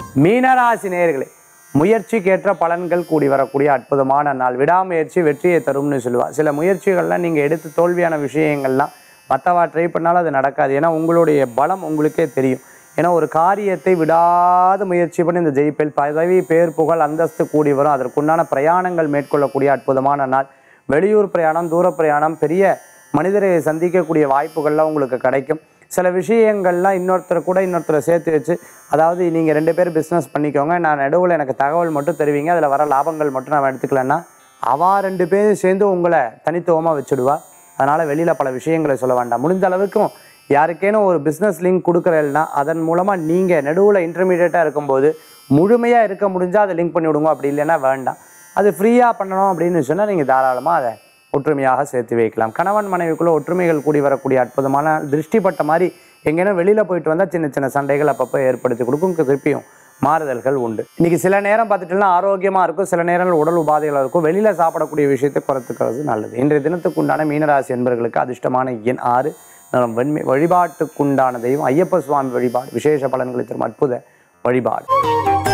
மீனராசி நேயர்களே முயற்சிக்கேற்ற பலன்கள் கூடி வரக்கூடிய அற்புதமான நாள் விடாமுயற்சி வெற்றியை தரும்னு சொல்லுவா சில முயற்சிகள்லாம் நீங்கள் எடுத்து தோல்வியான விஷயங்கள்லாம் மற்றவா ட்ரை பண்ணாலும் அது நடக்காது ஏன்னா உங்களுடைய பலம் உங்களுக்கே தெரியும் ஏன்னா ஒரு காரியத்தை விடாத முயற்சி பண்ணி இந்த ஜெயிப்பில் பதவி பேர் புகழ் அந்தஸ்து கூடி வரும் அதற்குண்டான பிரயாணங்கள் மேற்கொள்ளக்கூடிய அற்புதமான நாள் வெளியூர் பிரயாணம் தூர பிரயாணம் பெரிய மனிதரை சந்திக்கக்கூடிய வாய்ப்புகள்லாம் உங்களுக்கு கிடைக்கும் சில விஷயங்கள்லாம் இன்னொருத்தர் கூட இன்னொருத்தரை சேர்த்து வச்சு அதாவது நீங்கள் ரெண்டு பேரும் பிஸ்னஸ் பண்ணிக்கோங்க நான் நடுவில் எனக்கு தகவல் மட்டும் தருவீங்க அதில் வர லாபங்கள் மட்டும் நான் எடுத்துக்கலன்னா அவா ரெண்டு பேரும் சேர்ந்து உங்களை தனித்துவமாக வச்சுடுவா அதனால் வெளியில் பல விஷயங்களை சொல்ல வேண்டாம் முடிந்த அளவுக்கும் யாருக்கேனும் ஒரு பிஸ்னஸ் லிங்க் கொடுக்குறேன்னா அதன் மூலமாக நீங்கள் நடுவில் இன்டர்மீடியட்டாக இருக்கும்போது முழுமையாக இருக்க முடிஞ்சால் அதை லிங்க் பண்ணி விடுங்க அப்படி இல்லைன்னா வேண்டாம் அது ஃப்ரீயாக பண்ணணும் அப்படின்னு சொன்னால் நீங்கள் தாராளமாக அதை ஒற்றுமையாக சேர்த்து வைக்கலாம் கணவன் மனைவிக்குள்ள ஒற்றுமைகள் கூடி வரக்கூடிய அற்புதமான திருஷ்டிப்பட்ட மாதிரி எங்கேனா வெளியில் போயிட்டு வந்தால் சின்ன சின்ன சண்டைகள் அப்பப்போ ஏற்படுத்தி கொடுக்கும் திருப்பியும் மாறுதல்கள் உண்டு இன்னைக்கு சில நேரம் பார்த்துட்டோம்னா ஆரோக்கியமாக இருக்கும் சில நேரங்கள் உடல் உபாதைகள் இருக்கும் வெளியில் சாப்பிடக்கூடிய விஷயத்தை குறைத்துக்கிறது நல்லது இன்றைய தினத்துக்கு உண்டான மீனராசி என்பவர்களுக்கு அதிர்ஷ்டமான எண் ஆறு நம் வெண்மை வழிபாட்டுக்குண்டான தெய்வம் ஐயப்ப சுவாமி வழிபாடு விசேஷ பலன்களை தரும் அற்புத வழிபாடு